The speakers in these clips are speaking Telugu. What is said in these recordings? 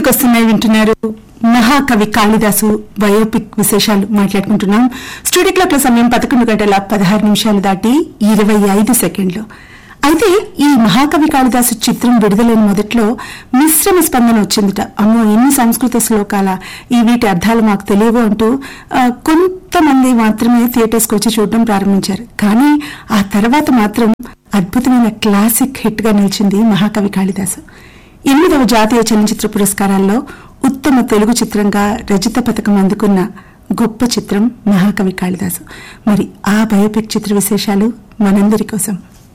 గుర్తుకొస్తున్నాయి వింటున్నారు మహాకవి కాళిదాసు బయోపిక్ విశేషాలు మాట్లాడుకుంటున్నాం స్టూడియో క్లాక్ లో సమయం పదకొండు గంటల పదహారు నిమిషాలు దాటి ఇరవై ఐదు సెకండ్లు అయితే ఈ మహాకవి కాళిదాసు చిత్రం విడుదలైన మొదట్లో మిశ్రమ స్పందన వచ్చిందట అమ్మో ఎన్ని సంస్కృత శ్లోకాల ఈ వీటి అర్థాలు మాకు తెలియవు అంటూ ఆ, కొంతమంది మాత్రమే థియేటర్స్కి వచ్చి చూడడం ప్రారంభించారు కానీ ఆ తర్వాత మాత్రం అద్భుతమైన క్లాసిక్ హిట్ గా నిలిచింది మహాకవి కాళిదాసు ఎనిమిదవ జాతీయ చలనచిత్ర పురస్కారాల్లో ఉత్తమ తెలుగు చిత్రంగా రజత పథకం అందుకున్న గొప్ప చిత్రం మహాకవి కాళిదాసు మరి ఆ బయోపిక్ చిత్ర విశేషాలు మనందరి కోసం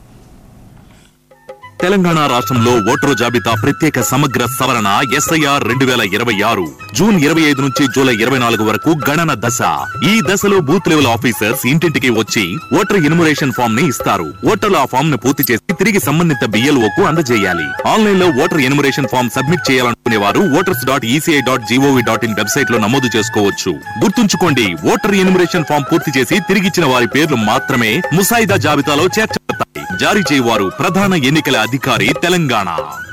తెలంగాణ రాష్ట్రంలో ఓటరు జాబితా ప్రత్యేక సమగ్ర సవరణ ఎస్ఐఆర్ రెండు వేల ఇరవై ఆరు జూన్ ఇరవై ఐదు నుంచి జూలై ఇరవై నాలుగు వరకు గణన దశ ఈ దశలో బూత్ లెవెల్ ఆఫీసర్స్ ఇంటింటికి వచ్చి ఓటర్ ఇన్మురేషన్ ఫామ్ ని ఇస్తారు ఓటర్లు ఆ ఫామ్ ను పూర్తి చేసి తిరిగి సంబంధిత బిఎల్ఓ కు అందజేయాలి ఆన్లైన్ లో ఓటర్ ఇన్మురేషన్ ఫామ్ సబ్మిట్ చేయాలనుకునే వారు voters dot ECI dot G O V dot in website లో నమోదు చేసుకోవచ్చు గుర్తుంచుకోండి ఓటర్ ఇన్మురేషన్ ఫామ్ పూర్తి చేసి తిరిగిచ్చిన వారి పేర్లు మాత్రమే ముసాయిదా జాబితాలో చేర్చబడతాయి జారీ చేయవారు ప్రధాన ఎన్నికల అధికారి తెలంగాణ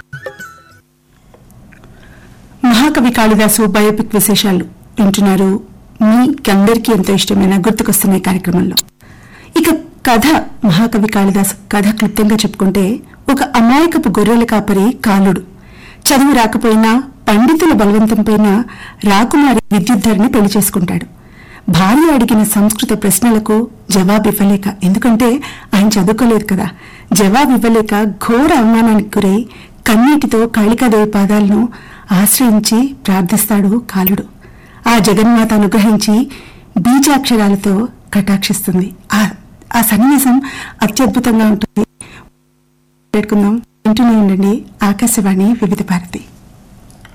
మహాకవి కాళిదాసు బయోపిక్ విశేషాలు వింటున్నారు మీకందరికీ ఎంతో ఇష్టమైన గుర్తుకొస్తున్న ఈ కార్యక్రమంలో ఇక కథ మహాకవి కాళిదాసు కథ క్లుప్తంగా చెప్పుకుంటే ఒక అమాయకపు గొర్రెల కాపరి కాలుడు చదువు రాకపోయినా పండితుల బలవంతంపైన రాకుమారి విద్యుద్ధరిని పెళ్లి చేసుకుంటాడు భార్య అడిగిన సంస్కృత ప్రశ్నలకు జవాబు ఇవ్వలేక ఎందుకంటే ఆయన చదువుకోలేదు కదా జవాబు ఇవ్వలేక ఘోర అవమానానికి గురై కన్నీటితో కాళికాదేవి పాదాలను ఆశ్రయించి ప్రార్థిస్తాడు కాలుడు ఆ జగన్మాత అనుగ్రహించి బీజాక్షరాలతో కటాక్షిస్తుంది ఆ ఆ సన్నివేశం అత్యద్భుతంగా ఉంటుంది పెట్టుకుందాం వింటూనే ఉండండి ఆకాశవాణి వివిధ భారతి